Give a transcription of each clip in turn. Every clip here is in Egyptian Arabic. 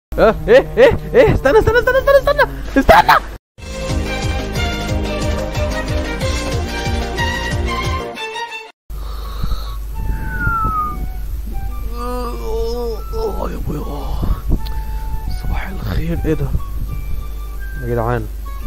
اه ايه ايه ايه استنى استنى استنى استنى استنى استنى اه يا ابويا اه صباح الخير ايه ده يا جدعان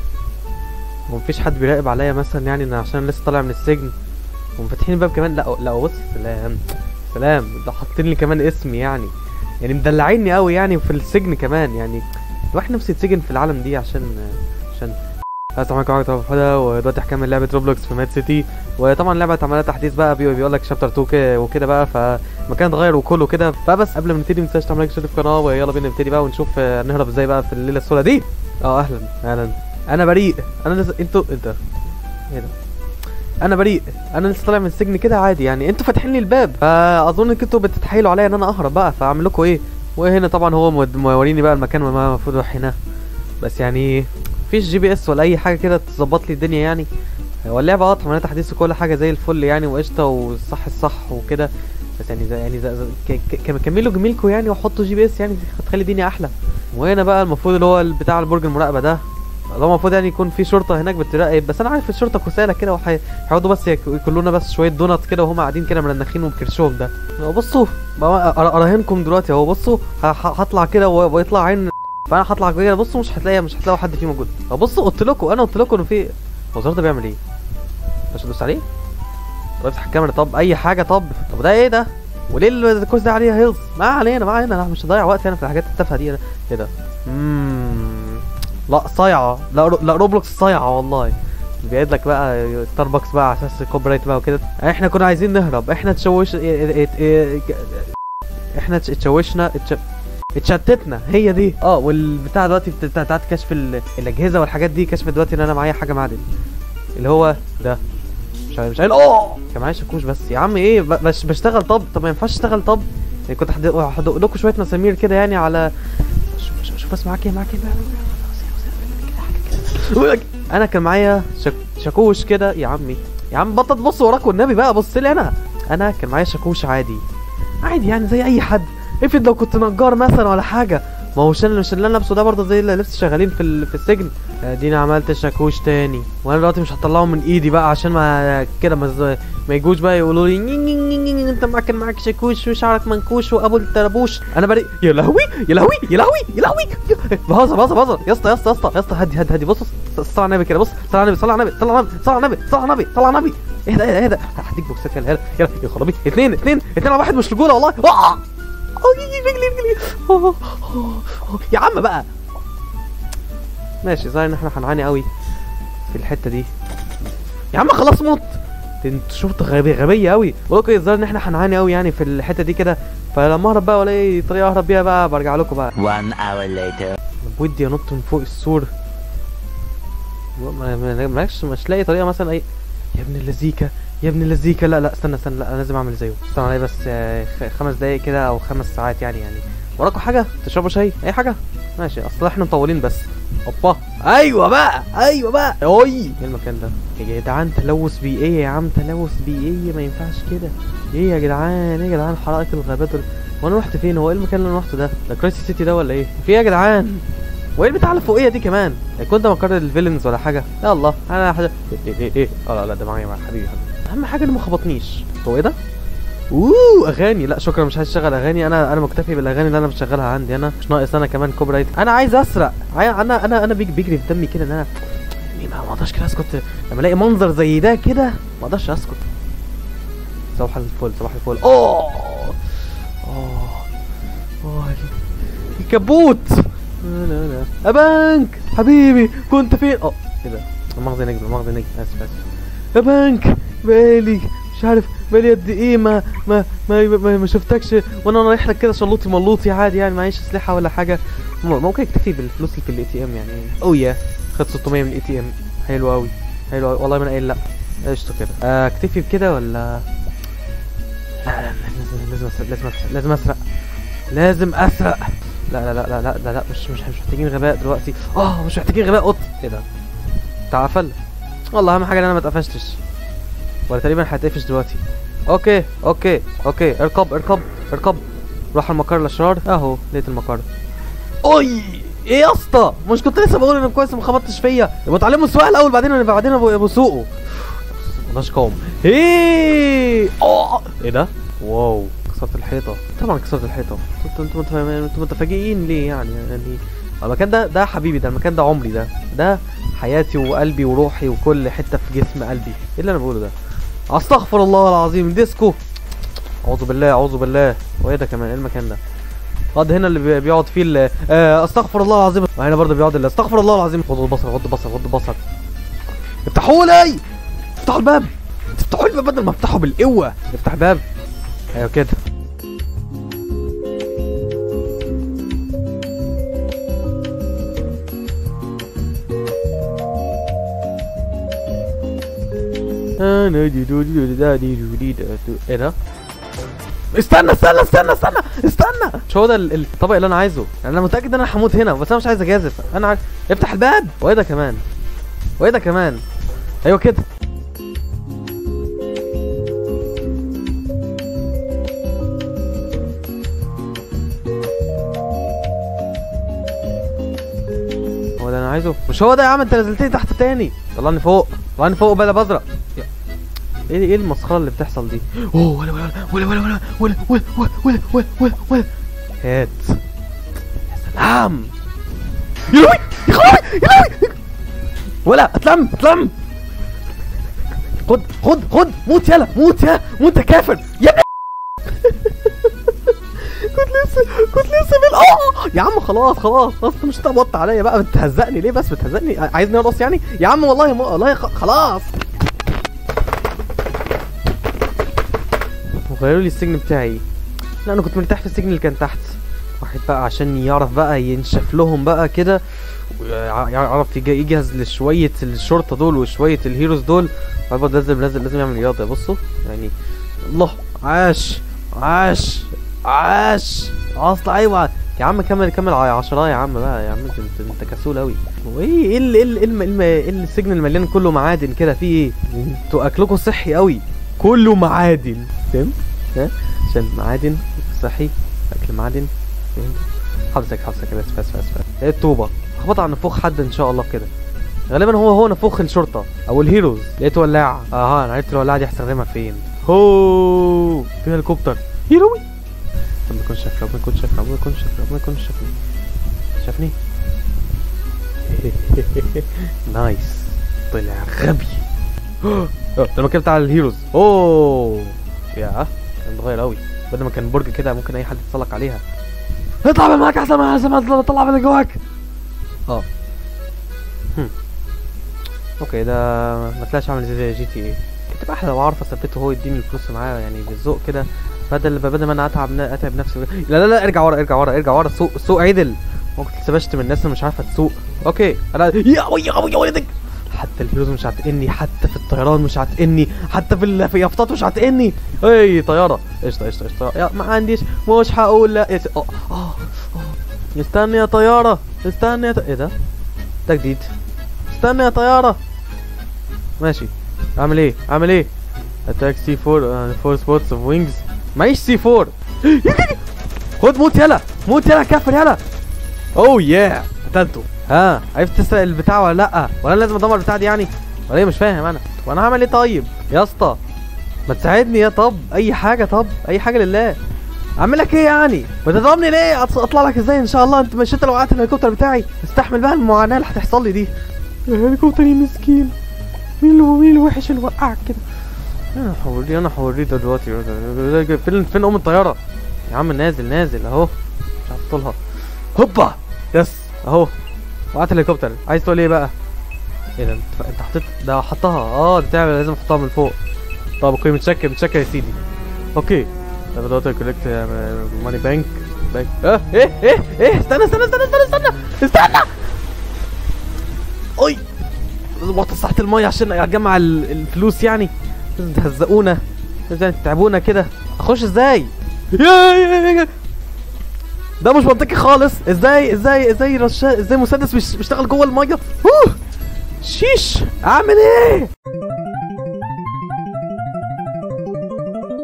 هو مفيش حد بيراقب عليا مثلا يعني انا عشان لسه طالع من السجن ومفاتحين الباب كمان لا لا بص سلام سلام ده حاطين لي كمان اسمي يعني يعني مدلعيني قوي يعني في السجن كمان يعني الواحد نفسه يتسجن في العالم دي عشان عشان السلام عليكم ورحمه الله وبركاته ودلوقتي هكمل لعبه روبلوكس في ماد سيتي وطبعا اللعبه اتعملها تحديث بقى بي- بيقول لك شابتر 2 كده وكده بقى فمكان اتغير وكله كده فبس قبل ما نبتدي ما تنساش تعمل لايك وتشترك في القناه ويلا بينا نبتدي بقى ونشوف آه، نهرب ازاي بقى في الليله السوداء دي اه اهلا اهلا انا بريء انا لسه انتوا انت ايه ده انا بريء انا لسه طالع من السجن كده عادي يعني انتوا فاتحين لي الباب فاظن انكم انتوا بتتحايلوا عليا ان انا اهرب بقى فاعمل لكم ايه وهنا طبعا هو مود- موريني بقى المكان ما المفروض اروح هنا بس يعني مفيش جي بي اس ولا اي حاجه كده تظبط لي الدنيا يعني هو اللعبه اه عملها تحديث وكل حاجه زي الفل يعني وقشطه والصح الصح وكده بس يعني زي يعني زي زي ك- ك- كملوا جميلكم يعني وحطوا جي بي اس يعني هتخلي الدنيا احلى وهنا بقى المفروض اللي هو بتاع البرج المراقبه ده اللي هو المفروض يعني يكون في شرطه هناك بتراقب بس انا عارف الشرطه كسالى كده وهيقعدوا بس ياك- ياكلونا بس شويه دونات كده وهم قاعدين كده مرنخين وبكرشهم ده أهو بصوا بقى أرا- اراهنكم دلوقتي اهو بصوا ه- ه- هطلع كده و- ويطلع عين فانا هطلع كده بصوا مش هتلاقي مش هتلاقوا حد فيه موجود أهو بصوا قلت لكم انا قلت لكم انه في هو الزرار ده بيعمل ايه؟ مش ادوس عليه؟ طب افتح الكاميرا طب اي حاجه طب طب ده ايه ده؟ وليه الكوز ده عليه هيلز؟ ما علينا ما علينا انا مش هضيع وقت انا في الحاجات التافهه دي أنا- ايه ده؟ اممم لا صايعه لا رو... لا روبلوكس صايعه والله بيعيد لك بقى ستاربكس بقى على اساس الكوبي رايت بقى وكده احنا كنا عايزين نهرب احنا تشوش اه- اه- اه- احنا اتش- اتشوشنا اتش... اتشتتنا هي دي اه والبتاع دلوقتي بتاع- بتاعت كشف ال... الاجهزه والحاجات دي كشف دلوقتي ان انا معايا حاجه معدن اللي هو ده مش عارف مش عارف اوه كان معايا شاكوش بس يا عم ايه ب- بش بشتغل طب طب ما ينفعش اشتغل طب يعني كنت هدق هدق لكم شويه مسامير كده يعني على شوف شوف, شوف بس معاك ايه معاك ايه انا كان معايا شك... شاكوش كده يا عمي يا عم بطل تبص وراك والنبي بقى بص لي انا انا كان معايا شاكوش عادي عادي يعني زي اي حد افرض لو كنت نجار مثلا ولا حاجه ما هو عشان مش اللي انا لابسه ده برضه زي اللي لسه شغالين في ال... في السجن اديني عملت شاكوش تاني وانا دلوقتي مش هطلعه من ايدي بقى عشان ما كده ما, ز- ما يجوش بقى يقولوا لي نين نين نين نين انت معاك كان معاك شاكوش وشعرك منكوش وابو التربوش انا بريء يا لهوي يا لهوي يا لهوي يا لهوي يا- بهزر بهزر بهزر يا اسطى يا اسطى يا اسطى يا اسطى هدي هدي هدي بص بص صل على النبي كده بص صل على النبي صل على النبي صل على النبي صل على النبي صل على النبي صل على النبي اهدى اهدى اهدى هديك بوكسات يلا يلا يلا يا خرابي اثنين اثنين اثنين على واحد مش رجوله والله آه! آه، رجلي رجلي آه، آه، آه. يا عم بقى ماشي ظاهر ان احنا هنعاني قوي في الحته دي يا عم خلاص موت دي انت شرطه غبيه غبيه قوي بقول لكم الظاهر ان احنا هنعاني قوي يعني في الحته دي كده فلما اهرب بقى ولا اي طريقه اهرب بيها بقى برجع لكم بقى One hour later. ودي انط من فوق السور ما- ما- مالكش مش لاقي طريقه مثلا اي يا ابن اللذيكه يا ابن اللذيكه لا لا استنى استنى لا انا لازم اعمل زيه استنى عليا بس آه، خ- خمس دقايق كده او خمس ساعات يعني يعني وراكوا حاجه تشربوا شاي اي حاجه ماشي اصل احنا مطولين بس اوبا ايوه بقى ايوه بقى اوي ايه المكان ده يا جدعان تلوث بيئيه يا عم تلوث بيئيه ما ينفعش كده ايه يا جدعان ايه يا جدعان حرائق الغابات وال- وانا رحت فين هو ايه المكان اللي انا رحته ده ده كرايسي سيتي ده ولا ايه في ايه يا جدعان وايه البتاع اللي فوقيه دي كمان يكون ده مقر الفيلنز ولا حاجه يا الله انا حاجه ايه ايه ايه اه لا لا ده معايا معايا حبيبي حبيبي اهم حاجه انه ما خبطنيش هو ايه ده اوه اغاني لا شكرا مش عايز اشغل اغاني انا انا مكتفي بالاغاني اللي انا بشغلها عندي انا مش ناقص انا كمان كوبي رايت انا عايز اسرق عاي- انا انا انا بيج- بيجري في دمي كده ان انا يعني ما ما اقدرش كده اسكت لما الاقي منظر زي ده كده ما اقدرش اسكت صباح الفل صباح الفل اوه اوه اوه الكبوت لا لا لا ابانك حبيبي كنت فين اه ايه ده مؤاخذة نجم مؤاخذة نجم اسف اسف يا بانك بالي مش عارف بالي قد ايه ما ما ما ما, ما شفتكش وانا رايح لك كده شلوطي ملوطي عادي يعني معيش اسلحه ولا حاجه م- ممكن اكتفي بالفلوس اللي في الاي تي ام يعني او يا خد 600 من الاي تي ام حلو قوي حلو قوي والله ما انا قايل لا قشطه كده آه، اكتفي بكده ولا لا لا لازم لازم اسرق لازم اسرق لازم اسرق لازم اسرق لا لا لا لا لا لا, لا مش مش مش محتاجين غباء دلوقتي اه مش محتاجين غباء قط ايه ده تعفل والله اهم حاجه ان انا ما اتقفشتش ولا تقريبا هتقفش دلوقتي اوكي اوكي اوكي اركب اركب اركب روح المقر الاشرار اهو لقيت المقر اوي ايه يا اسطى مش كنت لسه بقول انك كويس ما خبطتش فيا يبقى اتعلموا السواقه الاول بعدين بعدين ابقوا يبقوا سوقوا مالناش قوم ايه اه ايه ده واو كسرت الحيطه طبعا كسرت الحيطه انتوا انتوا انتوا انتوا متفاجئين ليه يعني يعني المكان ده ده حبيبي ده المكان ده عمري ده ده حياتي وقلبي وروحي وكل حته في جسم قلبي ايه اللي انا بقوله ده استغفر الله العظيم ديسكو اعوذ بالله اعوذ بالله وايه ده كمان ايه المكان ده اه ده هنا اللي بي- بيقعد فيه ال- آه، استغفر الله العظيم وهنا برضه بيقعد ال- استغفر الله العظيم غض البصر غض البصر غض البصر افتحوا لي افتحوا الباب تفتحوا لي الباب بدل ما افتحه بالقوه افتح الباب ايوه كده انا دي دو دي دو دا دي دو دي دا دو. ايه ده؟ استنى استنى استنى استنى استنى مش هو ده ال- الطبق اللي انا عايزه يعني انا متاكد ان انا هموت هنا بس انا مش عايز اجازف انا عايز افتح الباب وايه ده كمان وايه ده كمان ايوه كده هو ده انا عايزه مش هو ده يا عم انت نزلتني تحت تاني طلعني فوق طلعني فوق بلا بزرق يا- ايه ايه المسخره اللي بتحصل دي اوه ولا ولا ولا ولا ولا ولا ولا ولا ولا ولا ولا ولا هات يا سلام يا لهوي يا خوي يا لهوي ولا اتلم اتلم خد خد خد موت يلا موت يا موت يا كافر يا ابني كنت لسه كنت لسه بال اه يا عم خلاص خلاص خلاص انت مش تبط عليا بقى بتهزقني ليه بس بتهزقني عايزني ارقص يعني يا عم والله ما والله خ- خلاص وغيروا لي السجن بتاعي لا انا كنت مرتاح في السجن اللي كان تحت واحد بقى عشان يعرف بقى ينشف لهم بقى كده ويع- يعرف يج- يجهز لشوية الشرطة دول وشوية الهيروز دول بعد لازم لازم لازم يعمل رياضة بصوا يعني الله عاش عاش عاش اصل ايوه يا عم كمل كمل ع- عشرة يا عم بقى يا عم انت انت, انت كسول اوي وايه ايه ال- ايه ال- ايه الم- الم- ايه السجن المليان كله معادن كده فيه ايه انتوا اكلكم صحي اوي كله معادن فهمت ها عشان معادن صحي اكل معادن فهمت حبسك حبسك بس بس بس بس ايه الطوبه اخبط على نفوخ حد ان شاء الله كده غالبا هو هو نفوخ الشرطه او الهيروز لقيت ولاعه اه انا عرفت الولاعه دي هستخدمها فين هو في هليكوبتر هيروي طب ما يكونش شافني ربنا يكون شافني ربنا يكون شافني ربنا يكون شافني شافني نايس طلع غبي آه، ده المكان بتاع الهيروز اوه يا كان متغير قوي بدل ما كان برج كده ممكن اي حد يتسلق عليها اطلع من معاك احسن ما احسن ما تطلع من اللي جواك اه هم. اوكي ده ما طلعش عامل زي جي تي ايه كنت تبقى احلى لو اعرف اثبته هو يديني الفلوس معاه يعني بالذوق كده بدل بدل ما انا اتعب اتعب نفسي لا لا لا ارجع ورا ارجع ورا ارجع ورا السوق السوق عدل ممكن لسه بشتم الناس اللي مش عارفه تسوق اوكي انا يا وي يا وي يا ولدك حتى الهيروز مش هتقني حتى في الطيران مش هتقني حتى في ال- في اليافطات مش هتقني اي طياره قشطه قشطه قشطه يا ما عنديش مش هقول لا إيه، اه اه اه استنى يا طياره استنى يا ط... ايه ده ده جديد استنى يا طياره ماشي اعمل ايه اعمل ايه اتاك سي 4 4 سبوتس اوف وينجز معيش سي 4 خد موت يلا موت يلا كفر يلا اوه يا قتلته ها عرفت تسرق البتاع ولا لا ولا أنا لازم ادمر البتاع دي يعني ولا ايه مش فاهم انا وانا هعمل ايه طيب يا اسطى ما تساعدني يا طب اي حاجه طب اي حاجه لله اعمل لك ايه يعني بتضربني ليه أط- اطلع لك ازاي ان شاء الله انت مش انت لو وقعت الهليكوبتر بتاعي استحمل بقى المعاناه اللي هتحصل لي دي الهليكوبتر يا مسكين مين اللي مين الوحش اللي وقعك كده انا هوريه انا هوريه ده دلوقتي فين فين ام الطياره يا عم نازل نازل اهو مش عارف طولها هوبا يس اهو وقعت الهليكوبتر عايز تقول ايه بقى ايه ده انت انت حطيت ده حطها اه دي تعمل لازم احطها من فوق طب اوكي متشكر متشكر يا سيدي اوكي طب دلوقتي كولكت ماني بانك بانك اه ايه ايه ايه استنى استنى استنى استنى استنى استنى اي لازم اغطس تحت المية عشان اجمع ال- الفلوس يعني لازم تهزقونا لازم تتعبونا كده اخش ازاي يا يا يا ده مش منطقي خالص ازاي ازاي ازاي رشا ازاي مسدس مش بيشتغل جوه الميه اوه شيش اعمل ايه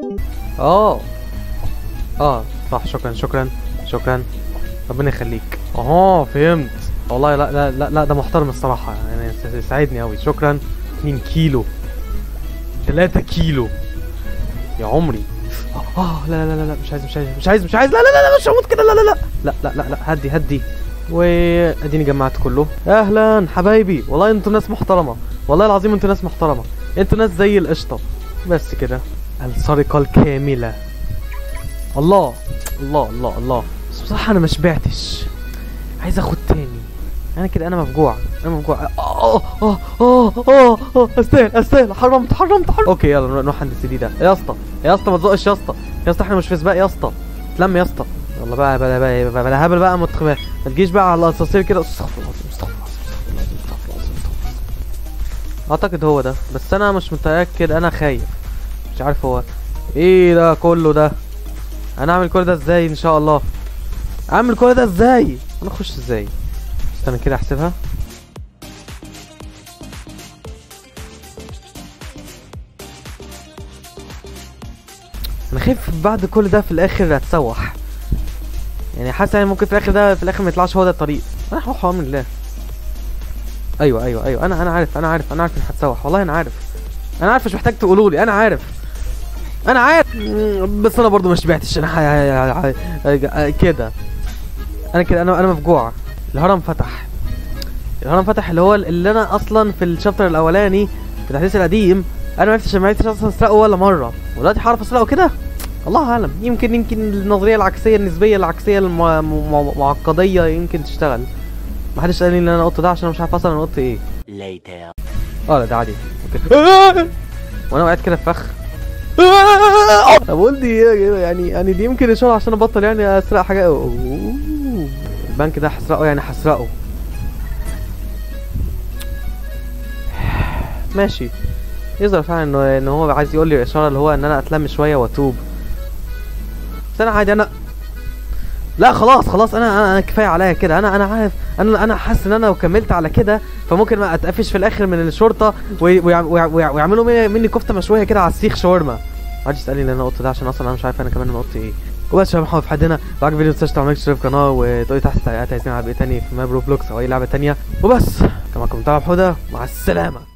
اه اه صح شكرا شكرا شكرا ربنا يخليك اه فهمت والله لا لا لا, لا ده محترم الصراحه يعني س- ساعدني قوي شكرا 2 كيلو 3 كيلو يا عمري اه آه، لا لا لا لا مش عايز مش عايز مش عايز مش عايز لا لا لا لا مش هموت كده لا لا لا لا لا لا لا هدي هدي واديني جمعت كله اهلا حبايبي والله انتوا ناس محترمه والله العظيم انتوا ناس محترمه انتوا ناس زي القشطه بس كده السرقه الكامله الله الله الله الله بس بصراحه انا ما شبعتش عايز اخد تاني انا كده انا مفجوع انا مفجوع اه اه اه اه اه استاهل استاهل حرمت حرمت حرمت اوكي يلا نروح- نروح عند السي ده يا اسطى يا اسطى ما تزقش يا اسطى يا اسطى احنا مش في سباق يا اسطى اتلم يا اسطى يلا بقى بلا بلا بلا, بلا هبل بقى متخ... ما تجيش بقى على الاسانسير كده استغفر الله العظيم، استغفر الله العظيم، استغفر الله العظيم، استغفر الله العظيم، استغفر الله العظيم. اعتقد هو ده بس انا مش متاكد انا خايف مش عارف هو ايه ده كله ده انا اعمل كل ده ازاي ان شاء الله اعمل كل ده ازاي انا اخش ازاي استنى كده احسبها انا خايف بعد كل ده في الاخر اتسوح يعني حاسس يعني ممكن في الاخر ده في الاخر ما يطلعش هو ده الطريق انا هروح من الله ايوه ايوه ايوه انا انا عارف انا عارف انا عارف اني هتسوح والله انا عارف انا عارف مش محتاج تقولوا لي انا عارف انا عارف مم، بس انا برضو ما شبعتش انا ح- ح- كده انا كده انا انا مفجوع الهرم فتح الهرم فتح اللي هو اللي انا اصلا في الشابتر الاولاني في الحديث القديم انا ما عرفتش ما عرفتش اصلا اسرقه ولا مره ودلوقتي هعرف اسرقه كده الله اعلم يمكن يمكن النظريه العكسيه النسبيه العكسيه المعقديه يمكن تشتغل ما حدش قال لي ان انا قلت ده عشان انا مش عارف اصلا انا قلت ايه Later. اه لا ده عادي اوكي وانا وقعت كده في فخ طب قول دي يعني يعني دي يمكن اشاره عشان ابطل يعني اسرق حاجه أوه. البنك ده هسرقه يعني هسرقه ماشي يظهر فعلا انه ان هو عايز يقول لي اشاره اللي هو ان انا اتلم شويه واتوب بس انا عادي انا لا خلاص خلاص انا انا, أنا كفايه عليا كده انا انا عارف انا انا حاسس ان انا لو كملت على كده فممكن ما اتقفش في الاخر من الشرطه وي- ويع- ويع- ويع- ويعملوا مني- مني كفته مشويه كده على السيخ شاورما ما حدش يسالني ان انا قلت ده عشان اصلا انا مش عارف انا كمان انا قلت ايه وبس يا شباب محمد في حدنا لو عجب الفيديو متنساش تعمل اشتراك في القناه وتقولي تحت التعليقات عايزين نلعب ايه تاني في ماب روبلوكس او اي لعبه تانيه وبس كما كنت بتابع حوده مع السلامه